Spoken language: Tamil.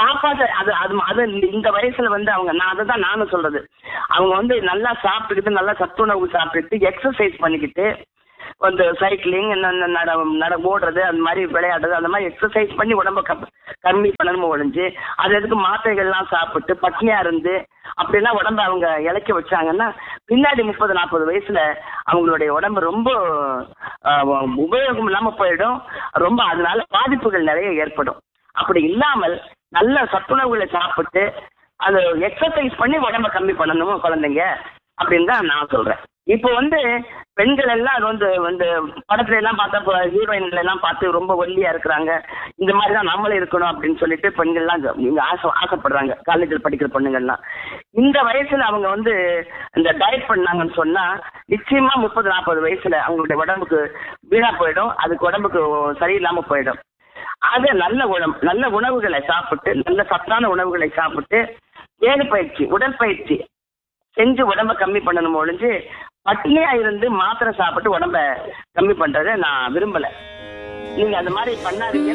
சாப்பாடு அது அது அது இந்த வயசுல வந்து அவங்க நான் அதை தான் நானும் சொல்றது அவங்க வந்து நல்லா சாப்பிட்டுக்கிட்டு நல்லா சத்துணவு சாப்பிட்டுட்டு எக்ஸசைஸ் பண்ணிக்கிட்டு வந்து சைக்கிளிங் நட நட ஓடுறது அந்த மாதிரி விளையாடுறது அந்த மாதிரி எக்ஸசைஸ் பண்ணி உடம்ப கம்- கம்மி பண்ணணுமோ ஒழிஞ்சு அது எதுக்கு மாத்திரைகள்லாம் சாப்பிட்டு பட்னியா இருந்து அப்படிலாம் உடம்ப அவங்க இழைக்க வச்சாங்கன்னா பின்னாடி முப்பது நாற்பது வயசுல அவங்களுடைய உடம்பு ரொம்ப ஆஹ், உபயோகம் இல்லாம போயிடும் ரொம்ப அதனால பாதிப்புகள் நிறைய ஏற்படும் அப்படி இல்லாமல் நல்ல சத்துணவுகளை சாப்பிட்டு அது எக்ஸசைஸ் பண்ணி உடம்ப கம்மி பண்ணணும் குழந்தைங்க அப்படின்னு தான் நான் சொல்றேன் இப்போ வந்து பெண்கள் எல்லாம் அது வந்து வந்து படத்துல எல்லாம் பார்த்தா ஹீரோயின்ல எல்லாம் பார்த்து ரொம்ப ஒல்லியா இருக்கிறாங்க இந்த மாதிரி தான் நம்மளும் இருக்கணும் அப்படின்னு சொல்லிட்டு பெண்கள்லாம் இங்க ஆசை ஆசைப்படுறாங்க காலேஜில் படிக்கிற பொண்ணுங்கள்லாம் இந்த வயசுல அவங்க வந்து இந்த டயட் பண்ணாங்கன்னு சொன்னா நிச்சயமா முப்பது நாற்பது வயசுல அவங்களுடைய உடம்புக்கு வீணா போயிடும் அதுக்கு உடம்புக்கு சரியில்லாம போயிடும் அது நல்ல உணவு நல்ல உணவுகளை சாப்பிட்டு நல்ல சத்தான உணவுகளை சாப்பிட்டு வேறு பயிற்சி உடற்பயிற்சி செஞ்சு உடம்ப கம்மி பண்ணணும் ஒழிஞ்சு பட்னியா இருந்து மாத்திரை சாப்பிட்டு உடம்ப கம்மி பண்றதை நான் விரும்பல நீங்க அந்த மாதிரி பண்ணாதீங்க